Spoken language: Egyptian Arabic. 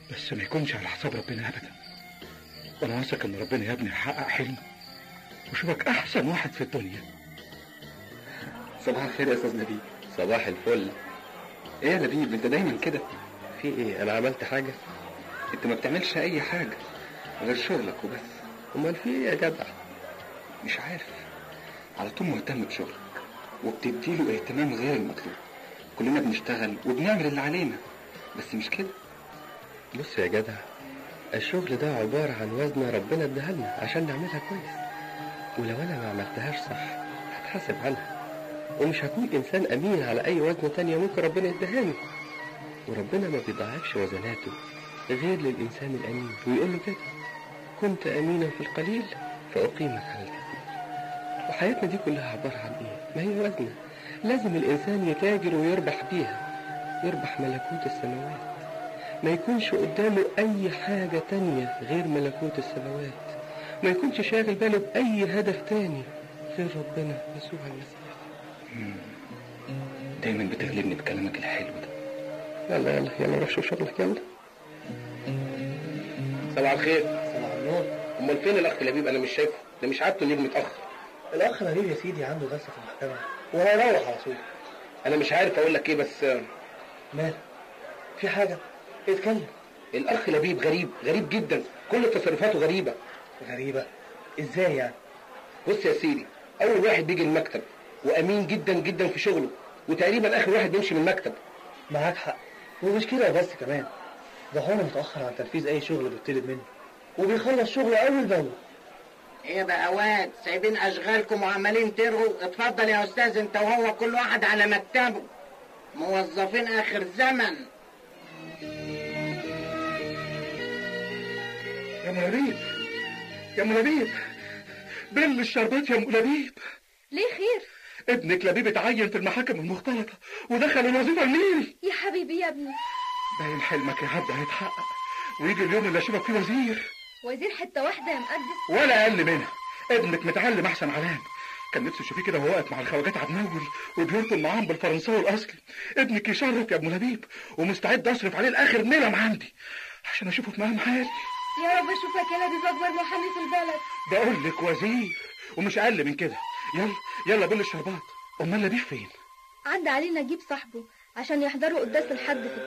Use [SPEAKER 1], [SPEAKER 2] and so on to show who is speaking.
[SPEAKER 1] بس ما يكونش على حساب ربنا ابدا وانا واثق ان ربنا يا ابني هيحقق حلمه وشوفك احسن واحد في الدنيا
[SPEAKER 2] صباح الخير يا استاذ نبيل
[SPEAKER 3] صباح الفل
[SPEAKER 2] ايه يا نبيل انت دايما كده
[SPEAKER 3] في ايه انا عملت حاجه
[SPEAKER 2] انت ما بتعملش اي حاجه غير شغلك وبس
[SPEAKER 3] امال في ايه يا جدع
[SPEAKER 2] مش عارف على طول مهتم بشغلك وبتديله اهتمام غير المطلوب كلنا بنشتغل وبنعمل اللي علينا بس مش كده
[SPEAKER 3] بص يا جدع الشغل ده عبارة عن وزنة ربنا اداها لنا عشان نعملها كويس ولو انا ما عملتهاش صح هتحاسب عنها ومش هكون انسان امين على اي وزنة تانية ممكن ربنا يدهاني وربنا ما بيضاعفش وزناته غير للانسان الامين ويقول له كده كنت امينا في القليل فاقيمك على الكثير وحياتنا دي كلها عبارة عن ايه ما هي وزنة لازم الانسان يتاجر ويربح بيها يربح ملكوت السماوات ما يكونش قدامه أي حاجة تانية غير ملكوت السماوات ما يكونش شاغل باله بأي هدف تاني غير ربنا يسوع المسيح
[SPEAKER 2] دايما بتغلبني بكلامك الحلو ده
[SPEAKER 3] يلا يلا يلا روح شوف شغلك يلا
[SPEAKER 4] صباح الخير
[SPEAKER 5] صباح النور
[SPEAKER 4] امال فين الاخ لبيب انا مش شايفه ده مش عادته يجي متاخر
[SPEAKER 5] الاخ نبيل يا سيدي عنده جلسه في المحكمه وهيروح على طول
[SPEAKER 4] انا مش عارف اقول لك ايه بس آه،
[SPEAKER 5] مال في حاجه اتكلم
[SPEAKER 4] الاخ لبيب غريب غريب جدا كل تصرفاته غريبه
[SPEAKER 5] غريبه ازاي يعني
[SPEAKER 4] بص يا سيدي اول واحد بيجي المكتب وامين جدا جدا في شغله وتقريبا اخر واحد بيمشي من المكتب
[SPEAKER 5] معاك حق ومش كده بس كمان ده هو متاخر عن تنفيذ اي شغل بيطلب منه وبيخلص شغله اول باول
[SPEAKER 6] ايه بقى واد سايبين اشغالكم وعمالين ترغوا اتفضل يا استاذ انت وهو كل واحد على مكتبه موظفين اخر زمن
[SPEAKER 1] يا ام لبيب يا ام لبيب بل الشربات يا ام لبيب
[SPEAKER 7] ليه خير
[SPEAKER 1] ابنك لبيب اتعين في المحاكم المختلطة ودخل الوظيفة الميري
[SPEAKER 7] يا حبيبي يا ابني
[SPEAKER 1] باين حلمك يا عبد هيتحقق ويجي اليوم اللي اشوفك فيه وزير
[SPEAKER 7] وزير حته واحده يا مقدس
[SPEAKER 1] ولا اقل منها ابنك متعلم احسن علام كان نفسي اشوفيه كده وهو واقف مع الخواجات عدناول وبيرطل معاهم بالفرنساوي الاصلي ابنك يشرف يا ابو لبيب ومستعد اصرف عليه لاخر نلم عندي عشان اشوفه في مقام حالي
[SPEAKER 7] يا رب اشوفك يا لبيب اكبر محامي في البلد
[SPEAKER 1] بقول لك وزير ومش اقل من كده يلا يلا بل الشربات امال لبيب فين
[SPEAKER 7] عدى علينا نجيب صاحبه عشان يحضروا قداس الحد في